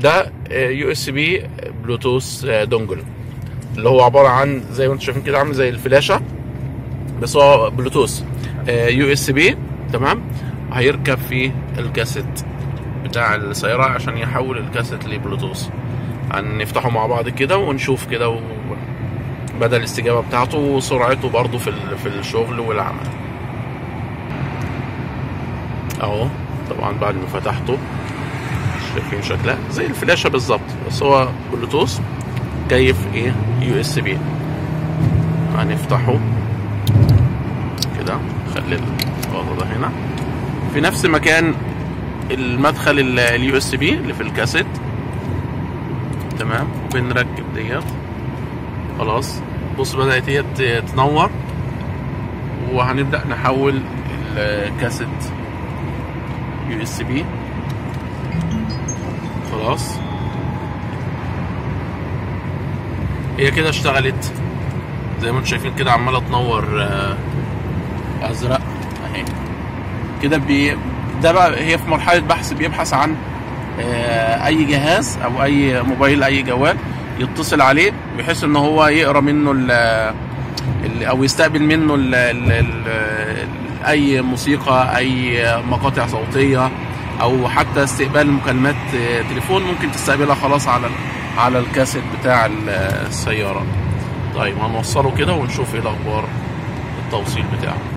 ده يو اس بي بلوتوث دونجل اللي هو عباره عن زي ما انتم شايفين كده عامل زي الفلاشه بس هو بلوتوث يو اس بي تمام هيركب في الكاسيت بتاع السيارة عشان يحول الكاسيت لبلوتوث هنفتحه مع بعض كده ونشوف كده و... بدل الاستجابة بتاعته وسرعته برضو في ال... في الشغل والعمل اهو طبعا بعد ما فتحته شايفين شكلها زي الفلاشة بالظبط بس هو بلوتوث جاي في ايه يو اس بي هنفتحه كده خلي الوضع ده هنا في نفس مكان المدخل اليو اس بي اللي في الكاسيت تمام بنركب ديت خلاص بص بدأت هي تنور وهنبدأ نحول الكاسيت يو اس بي خلاص هي كده اشتغلت زي ما انتم شايفين كده عماله تنور ازرق اهي كده بي ده بقى هي في مرحله بحث بيبحث عن اي جهاز او اي موبايل اي جوال يتصل عليه بحيث ان هو يقرا منه ال او يستقبل منه ال ال ال اي موسيقى اي مقاطع صوتيه او حتى استقبال مكالمات تليفون ممكن تستقبلها خلاص على على الكاسيت بتاع السياره طيب هنوصله كده ونشوف ايه الاخبار التوصيل بتاعه